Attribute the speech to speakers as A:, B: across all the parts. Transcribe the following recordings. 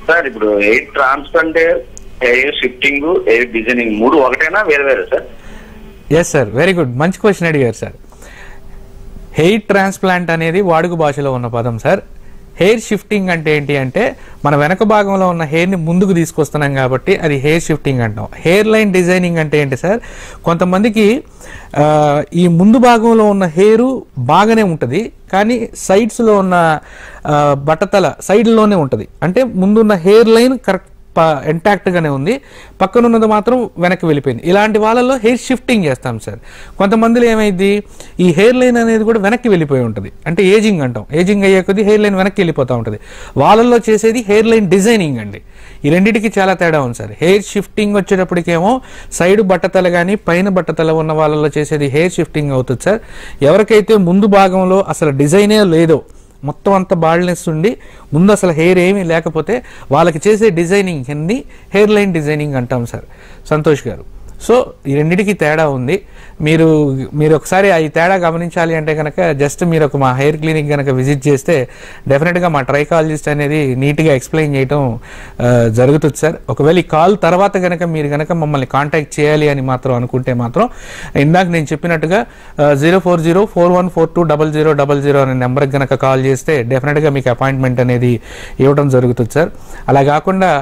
A: Sir ఇప్పుడు hair transplant hair shifting hair designing మూడు ఒకటేనా వేరే వేరే sir
B: yes sir very good మంచి క్వశ్చన్ అడిగారు సార్ హెయిర్ ట్రాన్స్ప్లాంట్ అనేది వాడుక భాషలో ఉన్న పదం సార్ హెయిర్ షిఫ్టింగ్ అంటే ఏంటి అంటే మన వెనక భాగంలో ఉన్న హెయిర్ని ముందుకు తీసుకొస్తున్నాం కాబట్టి అది హెయిర్ షిఫ్టింగ్ అంటాం హెయిర్ లైన్ డిజైనింగ్ అంటే ఏంటి సార్ కొంతమందికి ఆ, ఈ ముందు భాగంలో ఉన్న హెయిర్ బాగానే ఉంటుంది కానీ సైడ్స్లో ఉన్న ఆ, బట్టతల సైడ్లోనే ఉంటుంది అంటే ముందున్న హెయిర్ లైన్ కరెక్ట్ ఇంటాక్ట్ గానే ఉంది పక్కన ఉన్నది మాత్రం వెనక్కి వెళ్ళిపోయింది ఇలాంటి వాళ్ళలో హెయిర్ షిఫ్టింగ్ చేస్తాం సార్ కొంతమందిలో ఏమైంది ఈ హెయిర్ లైన్ అనేది కూడా వెనక్కి వెళ్ళిపోయి ఉంటుంది అంటే ఏజింగ్ అంటాం ఏజింగ్ అయ్యే కొద్దీ హెయిర్ లైన్ వెనక్కి వెళ్ళిపోతూ ఉంటుంది వాళ్ళల్లో చేసేది హెయిర్ లైన్ డిజైనింగ్ అండి ఈ రెండింటికి చాలా తేడా ఉంది సార్ హెయిర్ షిఫ్టింగ్ వచ్చేటప్పటికేమో సైడ్ బట్టతల కానీ పైన బట్టతల ఉన్న వాళ్ళలో చేసేది హెయిర్ షిఫ్టింగ్ అవుతుంది సార్ ఎవరికైతే ముందు భాగంలో అసలు డిజైనే లేదో మొత్తం అంతా బాల్నెస్ ఉండి ముందు అసలు హెయిర్ ఏమీ లేకపోతే వాళ్ళకి చేసే డిజైనింగ్ అన్ని హెయిర్ లైన్ డిజైనింగ్ అంటాం సార్ సంతోష్ గారు సో ఈ రెండింటికి తేడా ఉంది మీరు మీరు ఒకసారి ఈ తేడా గమనించాలి అంటే కనుక జస్ట్ మీరు ఒక మా హెయిర్ క్లినిక్ కనుక విజిట్ చేస్తే డెఫినెట్గా మా ట్రైకాలజిస్ట్ అనేది నీట్గా ఎక్స్ప్లెయిన్ చేయటం ఆ, జరుగుతుంది సార్ ఒకవేళ ఈ కాల్ తర్వాత కనుక మీరు కనుక మమ్మల్ని కాంటాక్ట్ చేయాలి అని మాత్రం అనుకుంటే మాత్రం ఇందాక నేను చెప్పినట్టుగా zero four zero four one four two double zero double zero అనే నెంబర్కి కనుక కాల్ చేస్తే డెఫినెట్గా మీకు అపాయింట్మెంట్ అనేది ఇవ్వడం జరుగుతుంది సార్ అలా కాకుండా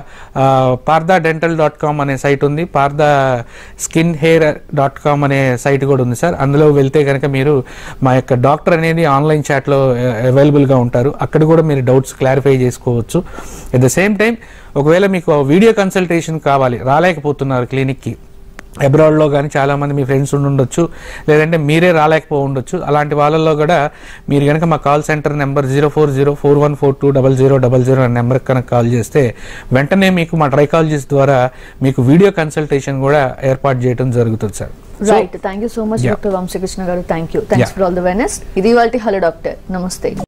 B: పార్దా డెంటల్ డాట్ కామ్ అనే సైట్ ఉంది Partha skin hair dot com అనే సైట్ కూడా ఉంది సార్ అందులో వెళ్తే కనుక మీరు మా యొక్క డాక్టర్ అనేది ఆన్లైన్ చాట్లో అవైలబుల్గా ఉంటారు అక్కడ కూడా మీరు డౌట్స్ క్లారిఫై చేసుకోవచ్చు ఎట్ ద సేమ్ టైం ఒకవేళ మీకు వీడియో కన్సల్టేషన్ కావాలి రాలేకపోతున్నారు క్లినిక్కి అబ్రాడ్లో కానీ చాలామంది మీ ఫ్రెండ్స్ ఉండి ఉండొచ్చు లేదంటే మీరే రాలేకపో ఉండొచ్చు అలాంటి వాళ్ళల్లో కూడా మీరు కనుక మా call centre number zero four zero four one four two double zero double zero అనే నెంబర్కి కనుక కాల్ చేస్తే వెంటనే మీకు మా ట్రైకాలజిస్ట్ ద్వారా మీకు వీడియో కన్సల్టేషన్ కూడా ఏర్పాటు చేయడం జరుగుతుంది sir
C: right thank you so much
B: Yeah.
C: Doctor Vamsikrishna garu thank you thanks
B: Yeah.
C: For all the వెనెస్ ఇది వాళ్ళ హలో డాక్టర్ నమస్తే